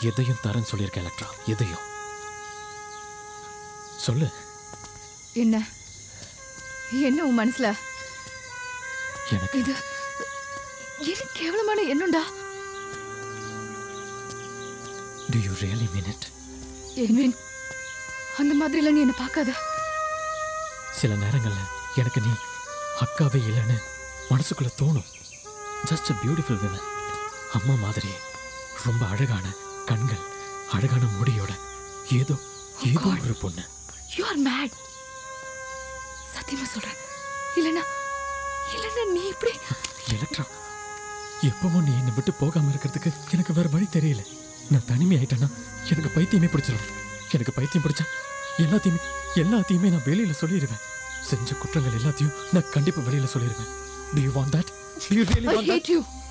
எதையும் தரேன்னு சொல்லியிருக்கேன் எலக்ட்ரா எதையும் சொல்லு என்ன என்ன உன் மனசுல எனக்கு இது இது கேவலமான எண்ணம்டா do you really mean it என்வின் அந்த மாதிரிலாம் நீ என்ன பார்க்காத சில நேரங்கள்ல எனக்கு நீ அக்காவே இல்லைன்னு மனசுக்குள்ள தோணும் ஜஸ்ட் a பியூட்டிஃபுல் women அம்மா மாதிரி ரொம்ப அழகான கண்கள் அழகான முடியோட ஏதோ ஏதோ God. ஒரு பொண்ணு யூ ஆர் மேட் சத்தியமா சொல்றேன் இல்லனா இல்லனா நீ இப்படி எலக்ட்ரா எப்பவும் நீ என்னை விட்டு போகாம இருக்கிறதுக்கு எனக்கு வேற வழி தெரியல நான் தனிமை ஆயிட்டேன்னா எனக்கு பைத்தியமே பிடிச்சிடும் எனக்கு பைத்தியம் பிடிச்சா எல்லாத்தையுமே எல்லாத்தையுமே நான் வெளியில சொல்லிடுவேன் செஞ்ச குற்றங்கள் எல்லாத்தையும் நான் கண்டிப்பா வெளியில சொல்லிடுவேன் Do you want that? Do you really I want that? Hate you